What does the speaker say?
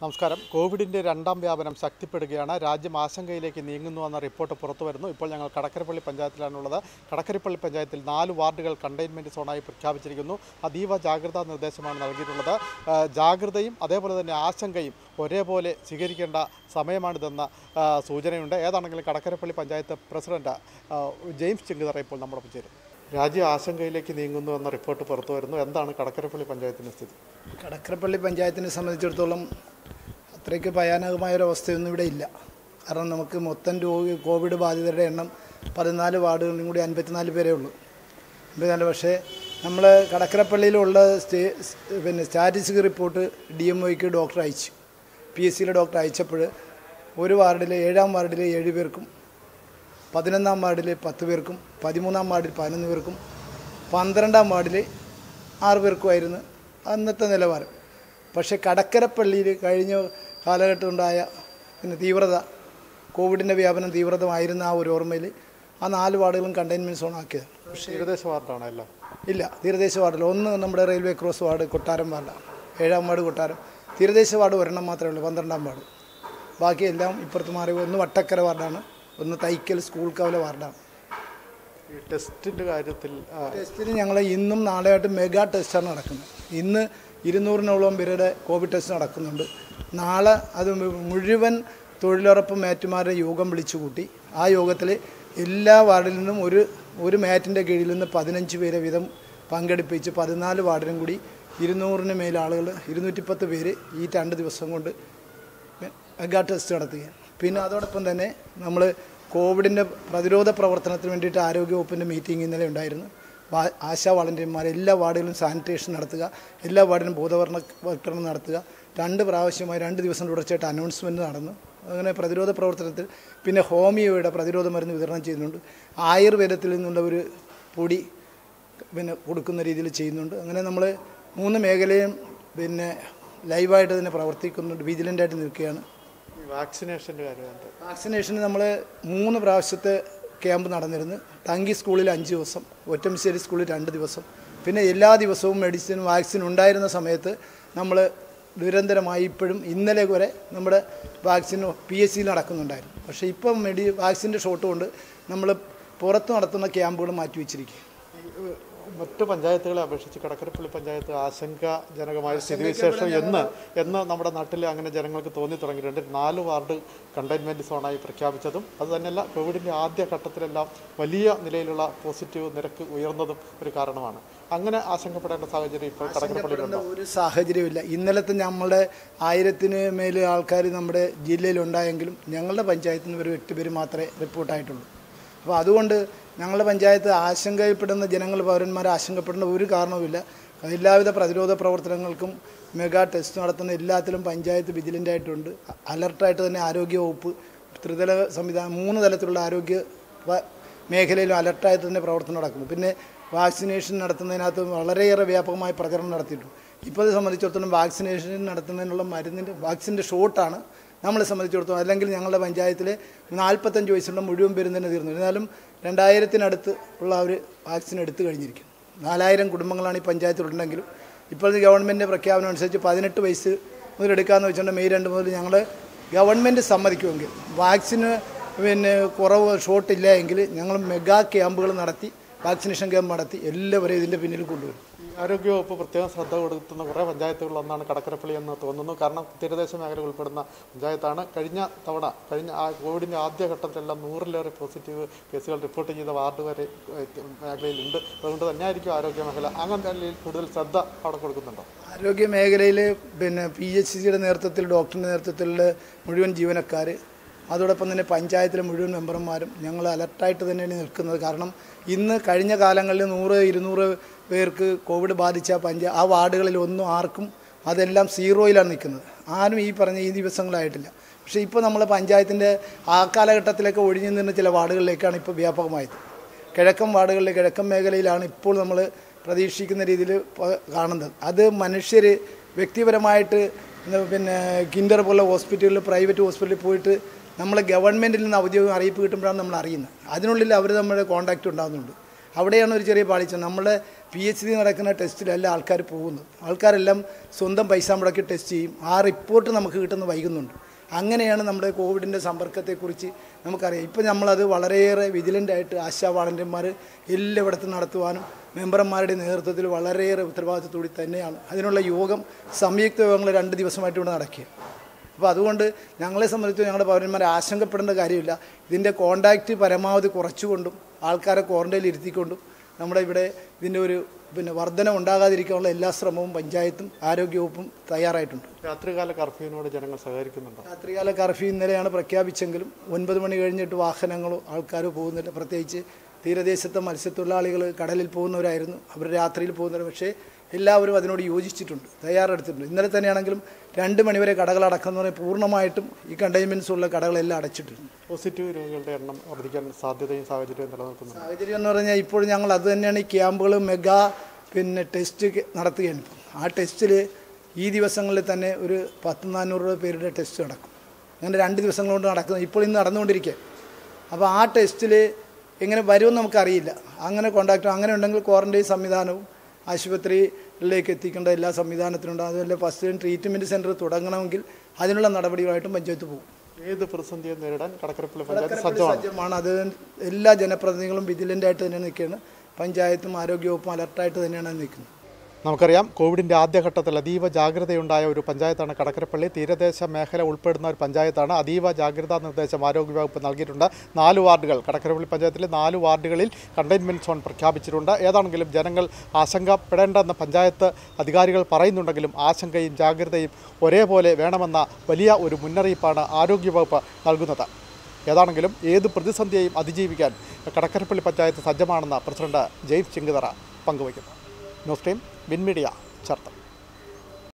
നമസ്കാരം കോവിഡിൻ്റെ രണ്ടാം വ്യാപനം ശക്തിപ്പെടുകയാണ് രാജ്യം ആശങ്കയിലേക്ക് നീങ്ങുന്നുവെന്ന റിപ്പോർട്ട് പുറത്തു വരുന്നു ഇപ്പോൾ ഞങ്ങൾ കടക്കരപ്പള്ളി പഞ്ചായത്തിലാണുള്ളത് കടക്കരപ്പള്ളി പഞ്ചായത്തിൽ നാല് വാർഡുകൾ കണ്ടെയ്ൻമെൻറ്റ് സോണായി പ്രഖ്യാപിച്ചിരിക്കുന്നു അതീവ ജാഗ്രതാ നിർദ്ദേശമാണ് നൽകിയിട്ടുള്ളത് ആ, ജാഗ്രതയും അതേപോലെ തന്നെ ആശങ്കയും ഒരേപോലെ സ്വീകരിക്കേണ്ട സമയമാണിതെന്ന ആ, സൂചനയുണ്ട് ഏതാണെങ്കിലും കടക്കരപ്പള്ളി പഞ്ചായത്ത് പ്രസിഡന്റ് ആ, ജെയിംസ് ചെങ്കുതറ ഇപ്പോൾ നമ്മുടെ ചേരും രാജ്യം ആശങ്കയിലേക്ക് നീങ്ങുന്നു എന്ന റിപ്പോർട്ട് പുറത്തു വരുന്നു എന്താണ് കടക്കരപ്പള്ളി പഞ്ചായത്തിൻ്റെ സ്ഥിതി കടക്കരപ്പള്ളി പഞ്ചായത്തിനെ സംബന്ധിച്ചിടത്തോളം അത്രയ്ക്ക് ഭയാനകമായൊരവസ്ഥയൊന്നും ഇവിടെ ഇല്ല കാരണം നമുക്ക് മൊത്തം രോഗി കോവിഡ് ബാധിതരുടെ എണ്ണം പതിനാല് വാർഡുകളിലും കൂടി അൻപത്തിനാല് പേരേ ഉള്ളൂ അൻപത്തിനാല് പക്ഷേ നമ്മൾ കടക്കരപ്പള്ളിയിലുള്ള സ്റ്റേ പിന്നെ സ്റ്റാറ്റിസ്റ്റിക് റിപ്പോർട്ട് ഡി എം ഒയ്ക്ക് ഡോക്ടർ അയച്ചു പി എസ് സിയിലെ ഡോക്ടർ അയച്ചപ്പോൾ ഒരു വാർഡിൽ ഏഴാം വാർഡിൽ ഏഴ് പേർക്കും പതിനൊന്നാം വാർഡിൽ പത്ത് പേർക്കും പതിമൂന്നാം വാർഡിൽ പതിനൊന്ന് പേർക്കും പന്ത്രണ്ടാം വാർഡിൽ ആറ് പേർക്കുമായിരുന്നു അന്നത്തെ നിലവാരം പക്ഷേ കടക്കരപ്പള്ളിയിൽ കഴിഞ്ഞ കാലഘട്ടം ഉണ്ടായ പിന്നെ തീവ്രത കോവിഡിൻ്റെ വ്യാപനം തീവ്രതമായിരുന്ന ആ ഒരു ഓർമ്മയിൽ ആ നാല് വാർഡുകളും കണ്ടെയ്ൻമെൻറ്റ് സോൺ ആക്കിയത് തീരദേശ വാർഡാണ് എല്ലാം ഇല്ല തീരദേശ വാർഡിൽ ഒന്ന് നമ്മുടെ റെയിൽവേ ക്രോസ് വാർഡ് കൊട്ടാരം വാർഡാണ് ഏഴാം വാർഡ് കൊട്ടാരം തീരദേശ വാർഡ് ഒരെണ്ണം മാത്രമേ ഉള്ളൂ പന്ത്രണ്ടാം വാർഡ് ബാക്കി എല്ലാം ഇപ്പുറത്ത് മാറി ഒന്ന് വട്ടക്കര വാർഡാണ് ഒന്ന് തൈക്കൽ സ്കൂൾ കവല വാർഡാണ് ഈ ടെസ്റ്റിൻ്റെ കാര്യത്തിൽ ആ, ടെസ്റ്റിന് ഞങ്ങൾ ഇന്നും നാളെയായിട്ട് മെഗാ ടെസ്റ്റാണ് നടക്കുന്നത് ഇന്ന് ഇരുന്നൂറിനോളം പേരുടെ കോവിഡ് ടെസ്റ്റ് നടക്കുന്നുണ്ട് നാളെ അത് മു- മുഴുവൻ തൊഴിലുറപ്പ് മാറ്റുമാരുടെ യോഗം വിളിച്ചു കൂട്ടി ആ യോഗത്തിൽ എല്ലാ വാർഡിൽ നിന്നും ഒരു ഒരു മാറ്റിൻ്റെ കീഴിൽ നിന്ന് പതിനഞ്ച് പേരെ വീതം പങ്കെടുപ്പിച്ച് പതിനാല് വാർഡിലും കൂടി ഇരുന്നൂറിന് മേൽ ആളുകൾ ഇരുന്നൂറ്റിപ്പത്ത് പേര് ഈ രണ്ട് ദിവസം കൊണ്ട് മെഗാ ടെസ്റ്റ് നടത്തുകയാണ് പിന്നെ അതോടൊപ്പം തന്നെ നമ്മൾ കോവിഡിൻ്റെ പ്രതിരോധ പ്രവർത്തനത്തിന് വേണ്ടിയിട്ട് ആരോഗ്യവകുപ്പിൻ്റെ മീറ്റിംഗ് ഇന്നലെ ഉണ്ടായിരുന്നു വാ- ആശാ വളണ്ടിയർമാർ എല്ലാ വാർഡുകളിലും സാനിറ്റേഷൻ നടത്തുക എല്ലാ വാർഡിലും ബോധവൽക്കരണം നടത്തുക രണ്ട് പ്രാവശ്യമായി രണ്ട് ദിവസം തുടർച്ചയായിട്ട് അനൗൺസ്മെൻറ്റ് നടന്നു അങ്ങനെ പ്രതിരോധ പ്രവർത്തനത്തിൽ പിന്നെ ഹോമിയോയുടെ പ്രതിരോധ മരുന്ന് വിതരണം ചെയ്യുന്നുണ്ട് ആയുർവേദത്തിൽ നിന്നുള്ള ഒരു പൊടി പിന്നെ കൊടുക്കുന്ന രീതിയിൽ ചെയ്യുന്നുണ്ട് അങ്ങനെ നമ്മൾ മൂന്ന് മേഖലയും പിന്നെ ലൈവായിട്ട് തന്നെ പ്രവർത്തിക്കുന്നുണ്ട് വിജിലൻ്റായിട്ട് നിൽക്കുകയാണ് ഈ വാക്സിനേഷൻ്റെ കാര്യം എന്താ വാക്സിനേഷന് നമ്മൾ മൂന്ന് പ്രാവശ്യത്തെ ക്യാമ്പ് നടന്നിരുന്നു തങ്കി സ്കൂളിൽ അഞ്ച് ദിവസം ഒറ്റമശ്ശേരി സ്കൂളിൽ രണ്ട് ദിവസം പിന്നെ എല്ലാ ദിവസവും മെഡിസിൻ വാക്സിൻ ഉണ്ടായിരുന്ന സമയത്ത് നമ്മൾ നിരന്തരമായി ഇപ്പോഴും ഇന്നലെ വരെ നമ്മുടെ വാക്സിൻ പി എസ് സിയിൽ നടക്കുന്നുണ്ടായിരുന്നു പക്ഷേ ഇപ്പം മെഡി വാക്സിൻ്റെ ഷോട്ട് കൊണ്ട് നമ്മൾ പുറത്ത് നടത്തുന്ന ക്യാമ്പുകൾ മാറ്റിവെച്ചിരിക്കുക മറ്റ് പഞ്ചായത്തുകളെ അപേക്ഷിച്ച് കടക്കരപ്പള്ളി പഞ്ചായത്ത് ആശങ്കാജനകമായ സ്ഥിതിവിശേഷം എന്ന് എന്ന് നമ്മുടെ നാട്ടിൽ അങ്ങനെ ജനങ്ങൾക്ക് തോന്നി തുടങ്ങിയിട്ടുണ്ട് നാല് വാർഡ് കണ്ടെയ്ൻമെൻറ്റ് സോണായി പ്രഖ്യാപിച്ചതും അത് തന്നെയല്ല കോവിഡിൻ്റെ ആദ്യ ഘട്ടത്തിലെല്ലാം വലിയ നിലയിലുള്ള പോസിറ്റീവ് നിരക്ക് ഉയർന്നതും ഒരു കാരണമാണ് അങ്ങനെ ആശങ്കപ്പെടേണ്ട സാഹചര്യം ഇപ്പോൾ കടക്കരപ്പള്ളിയിലുണ്ടോ ഒരു സാഹചര്യമില്ല ഇന്നലത്തെ നമ്മളുടെ ആയിരത്തിന് മേൽ ആൾക്കാർ നമ്മുടെ ജില്ലയിലുണ്ടായെങ്കിലും ഞങ്ങളുടെ പഞ്ചായത്തിൽ നിന്ന് ഒരു എട്ട് പേര് മാത്രമേ റിപ്പോർട്ടായിട്ടുള്ളൂ അപ്പോൾ അതുകൊണ്ട് ഞങ്ങളുടെ പഞ്ചായത്ത് ആശങ്കപ്പെടുന്ന ജനങ്ങൾ പൗരന്മാരെ ആശങ്കപ്പെടുന്ന ഒരു കാരണവുമില്ല എല്ലാവിധ പ്രതിരോധ പ്രവർത്തനങ്ങൾക്കും മെഗാ ടെസ്റ്റ് നടത്തുന്ന എല്ലാത്തിലും പഞ്ചായത്ത് വിജിലൻ്റ് ആയിട്ടുണ്ട് അലർട്ടായിട്ട് തന്നെ ആരോഗ്യവകുപ്പ് ത്രിതല സംവിധാനം മൂന്ന് തലത്തിലുള്ള ആരോഗ്യ വ- മേഖലയിലും അലർട്ടായിട്ട് തന്നെ പ്രവർത്തനം നടക്കുന്നു പിന്നെ വാക്സിനേഷൻ നടത്തുന്നതിനകത്ത് വളരെയേറെ വ്യാപകമായ പ്രചരണം നടത്തിയിട്ടുണ്ട് ഇപ്പോൾ അത് സംബന്ധിച്ചിടത്തോളം വാക്സിനേഷൻ നടത്തുന്നതിനുള്ള മരുന്നിൻ്റെ വാക്സിൻ്റെ ഷോട്ടാണ് നമ്മളെ സംബന്ധിച്ചിടത്തോളം അല്ലെങ്കിൽ ഞങ്ങളുടെ പഞ്ചായത്തിലെ നാൽപ്പത്തഞ്ച് വയസ്സുള്ള മുഴുവൻ പേരും തന്നെ തീർന്നു എന്നാലും രണ്ടായിരത്തിനടുത്ത് ഉള്ള ഒരു വാക്സിൻ എടുത്തു കഴിഞ്ഞിരിക്കും നാലായിരം കുടുംബങ്ങളാണ് ഈ പഞ്ചായത്തിലുണ്ടെങ്കിലും ഇപ്പോഴത്തെ ഗവൺമെൻറ് പ്രഖ്യാപനം അനുസരിച്ച് പതിനെട്ട് വയസ്സ് മുതൽ എടുക്കാമെന്ന് വെച്ചുകൊണ്ട് മെയ് രണ്ട് മുതൽ ഞങ്ങൾ ഗവൺമെൻറ് സമ്മതിക്കുമെങ്കിൽ വാക്സിന് പിന്നെ കുറവ് ഷോട്ടില്ല എങ്കിൽ ഞങ്ങൾ മെഗാ ക്യാമ്പുകൾ നടത്തി വാക്സിനേഷൻ ക്യാമ്പ് നടത്തി എല്ലാവരെയും ഇതിൻ്റെ പിന്നിൽ കൊണ്ടുവരും ഈ ആരോഗ്യവകുപ്പ് പ്രത്യേകം ശ്രദ്ധ കൊടുക്കുന്ന കുറേ പഞ്ചായത്തുകളിലൊന്നാണ് കടക്കരപ്പള്ളി എന്ന് തോന്നുന്നു കാരണം തീരദേശ മേഖല ഉൾപ്പെടുന്ന പഞ്ചായത്താണ് കഴിഞ്ഞ തവണ കഴിഞ്ഞ ആ കോവിഡിൻ്റെ ആദ്യ ഘട്ടത്തിലെല്ലാം നൂറിലേറെ പോസിറ്റീവ് കേസുകൾ റിപ്പോർട്ട് ചെയ്ത വാർഡ് വരെ ഏഹ്, മേഖലയിലുണ്ട് അതുകൊണ്ട് തന്നെയായിരിക്കും ആരോഗ്യ മേഖല അങ്ങനെ നിലയിൽ കൂടുതൽ ശ്രദ്ധ അവിടെ കൊടുക്കുന്നുണ്ടോ ആരോഗ്യ മേഖലയിൽ പിന്നെ പി എച്ച് സിയുടെ നേതൃത്വത്തിൽ ഡോക്ടറിൻ്റെ നേതൃത്വത്തിൽ മുഴുവൻ ജീവനക്കാർ അതോടൊപ്പം തന്നെ പഞ്ചായത്തിലെ മുഴുവൻ മെമ്പർമാരും ഞങ്ങൾ അലർട്ടായിട്ട് തന്നെയാണ് നിൽക്കുന്നത് കാരണം ഇന്ന് കഴിഞ്ഞ കാലങ്ങളിൽ നൂറ് ഇരുന്നൂറ് പേർക്ക് കോവിഡ് ബാധിച്ച പഞ്ചായ ആ വാർഡുകളിൽ ഒന്നും ആർക്കും അതെല്ലാം സീറോയിലാണ് നിൽക്കുന്നത് ആരും ഈ പറഞ്ഞ ഈ ദിവസങ്ങളായിട്ടില്ല പക്ഷേ ഇപ്പോൾ നമ്മൾ പഞ്ചായത്തിൻ്റെ ആ കാലഘട്ടത്തിലൊക്കെ ഒഴിഞ്ഞു നിന്ന ചില വാർഡുകളിലേക്കാണ് ഇപ്പോൾ വ്യാപകമായത് കിഴക്കൻ വാർഡുകളിൽ കിഴക്കൻ മേഖലയിലാണ് ഇപ്പോൾ നമ്മൾ പ്രതീക്ഷിക്കുന്ന രീതിയിൽ പ- കാണുന്നത് അത് മനുഷ്യർ വ്യക്തിപരമായിട്ട് ഇന്ന് പിന്നെ കിൻഡർ പോലെ ഹോസ്പിറ്റലിൽ പ്രൈവറ്റ് ഹോസ്പിറ്റലിൽ പോയിട്ട് നമ്മൾ ഗവൺമെൻറ്റിൽ നിന്ന് ഔദ്യോഗിക അറിയിപ്പ് കിട്ടുമ്പോഴാണ് നമ്മൾ അറിയുന്നത് അതിനുള്ളിൽ അവർ നമ്മുടെ കോണ്ടാക്റ്റ് ഉണ്ടാകുന്നുണ്ട് അവിടെയാണ് ഒരു ചെറിയ പാളിച്ച നമ്മുടെ പി എച്ച് ഡി നടക്കുന്ന ടെസ്റ്റിലല്ല ആൾക്കാർ പോകുന്നത് ആൾക്കാരെല്ലാം സ്വന്തം പൈസ മുടക്കി ടെസ്റ്റ് ചെയ്യും ആ റിപ്പോർട്ട് നമുക്ക് കിട്ടുന്ന വൈകുന്നുണ്ട് അങ്ങനെയാണ് നമ്മുടെ കോവിഡിൻ്റെ സമ്പർക്കത്തെക്കുറിച്ച് നമുക്കറിയാം ഇപ്പം നമ്മളത് വളരെയേറെ വിജിലൻ്റായിട്ട് ആശാ വാളന്റിയന്മാർ എല്ലായിടത്തും നടത്തുവാനും മെമ്പർമാരുടെ നേതൃത്വത്തിൽ വളരെയേറെ ഉത്തരവാദിത്തത്തോടെ തന്നെയാണ് അതിനുള്ള യോഗം സംയുക്ത യോഗങ്ങൾ രണ്ട് ദിവസമായിട്ട് ഇവിടെ നടക്കുക അപ്പോൾ അതുകൊണ്ട് ഞങ്ങളെ സംബന്ധിച്ച് ഞങ്ങളുടെ പൗരന്മാരെ ആശങ്കപ്പെടേണ്ട കാര്യമില്ല ഇതിൻ്റെ കോണ്ടാക്റ്റ് പരമാവധി കുറച്ചുകൊണ്ടും ആൾക്കാരെ ക്വാറന്റൈനിൽ ഇരുത്തിക്കൊണ്ടും നമ്മുടെ ഇവിടെ ഇതിൻ്റെ ഒരു പിന്നെ വർധന ഉണ്ടാകാതിരിക്കാനുള്ള എല്ലാ ശ്രമവും പഞ്ചായത്തും ആരോഗ്യവകുപ്പും തയ്യാറായിട്ടുണ്ട് രാത്രികാല കർഫ്യൂവിനോട് ജനങ്ങൾ സഹകരിക്കുന്നുണ്ടോ രാത്രികാല കർഫ്യൂ ഇന്നലെയാണ് പ്രഖ്യാപിച്ചെങ്കിലും ഒൻപത് മണി കഴിഞ്ഞിട്ട് വാഹനങ്ങളോ ആൾക്കാരോ പോകുന്നില്ല പ്രത്യേകിച്ച് തീരദേശത്തെ മത്സ്യത്തൊഴിലാളികൾ കടലിൽ പോകുന്നവരായിരുന്നു അവർ രാത്രിയിൽ പോകുന്നവർ പക്ഷേ എല്ലാവരും അതിനോട് യോജിച്ചിട്ടുണ്ട് തയ്യാറെടുത്തിട്ടുണ്ട് ഇന്നലെ തന്നെയാണെങ്കിലും രണ്ട് മണിവരെ കടകൾ അടക്കുന്ന പറഞ്ഞാൽ പൂർണ്ണമായിട്ടും ഈ കണ്ടെയ്ൻമെൻറ്റ്സ് ഉള്ള കടകളെല്ലാം അടച്ചിട്ടുണ്ട് പോസിറ്റീവ് രോഗികളുടെ എണ്ണം വർദ്ധിക്കാൻ സാധ്യതയും സാഹചര്യവും നിലനിൽക്കുന്നുണ്ട് സാഹചര്യം എന്ന് പറഞ്ഞാൽ ഇപ്പോൾ ഞങ്ങൾ അത് തന്നെയാണ് ഈ ക്യാമ്പുകൾ മെഗാ പിന്നെ ടെസ്റ്റ് നടത്തുകയാണ് ഇപ്പോൾ ആ ടെസ്റ്റിൽ ഈ ദിവസങ്ങളിൽ തന്നെ ഒരു പത്ത് നാനൂറ് പേരുടെ ടെസ്റ്റ് നടക്കും അങ്ങനെ രണ്ട് ദിവസങ്ങൾ കൊണ്ട് നടക്കുന്നത് ഇപ്പോൾ ഇന്ന് നടന്നുകൊണ്ടിരിക്കുക അപ്പോൾ ആ ടെസ്റ്റിൽ എങ്ങനെ വരുമെന്ന് നമുക്കറിയില്ല അങ്ങനെ കോണ്ടാക്ട് അങ്ങനെ ഉണ്ടെങ്കിൽ ക്വാറന്റൈൻ സംവിധാനവും ആശുപത്രിയിലേക്ക് എത്തിക്കേണ്ട എല്ലാ സംവിധാനത്തിനുണ്ട് അതുപോലെ ഫസ്റ്റ് ലൈൻ ട്രീറ്റ്മെൻറ്റ് സെൻറ്റർ തുടങ്ങണമെങ്കിൽ അതിനുള്ള നടപടികളായിട്ടും പഞ്ചായത്ത് പോകും ഏത് പ്രതിസന്ധിയും നേരിടാൻ കടക്കരപ്പള്ളി പഞ്ചായത്ത് കടക്കരപ്പള്ളി സജ്ജമാണ് സജ്ജമാണ് അത് എല്ലാ ജനപ്രതിനിധികളും വിജിലൻ്റായിട്ട് തന്നെ നിൽക്കുകയാണ് പഞ്ചായത്തും ആരോഗ്യവകുപ്പും അലർട്ടായിട്ട് തന്നെയാണ് നിൽക്കുന്നത് നമുക്കറിയാം കോവിഡിൻ്റെ ആദ്യഘട്ടത്തിൽ അതീവ ജാഗ്രതയുണ്ടായ ഒരു പഞ്ചായത്താണ് കടക്കരപ്പള്ളി തീരദേശ മേഖല ഉൾപ്പെടുന്ന ഒരു പഞ്ചായത്താണ് അതീവ ജാഗ്രതാ നിർദ്ദേശം ആരോഗ്യവകുപ്പ് നൽകിയിട്ടുണ്ട് നാല് വാർഡുകൾ കടക്കരപ്പള്ളി പഞ്ചായത്തിലെ നാല് വാർഡുകളിൽ കണ്ടെയ്ൻമെൻറ്റ് സോൺ പ്രഖ്യാപിച്ചിട്ടുണ്ട് ഏതാണെങ്കിലും ജനങ്ങൾ ആശങ്കപ്പെടേണ്ടെന്ന് പഞ്ചായത്ത് അധികാരികൾ പറയുന്നുണ്ടെങ്കിലും ആശങ്കയും ജാഗ്രതയും ഒരേപോലെ വേണമെന്ന വലിയ ഒരു മുന്നറിയിപ്പാണ് ആരോഗ്യവകുപ്പ് നൽകുന്നത് ഏതാണെങ്കിലും ഏത് പ്രതിസന്ധിയെയും അതിജീവിക്കാൻ കടക്കരപ്പള്ളി പഞ്ചായത്ത് സജ്ജമാണെന്ന് പ്രസിഡന്റ് ജെയിംസ് ചിങ്കുതറ പങ്കുവയ്ക്കുന്നു ന്യൂസ് ടീം വിൻമീഡിയ ചർത്ത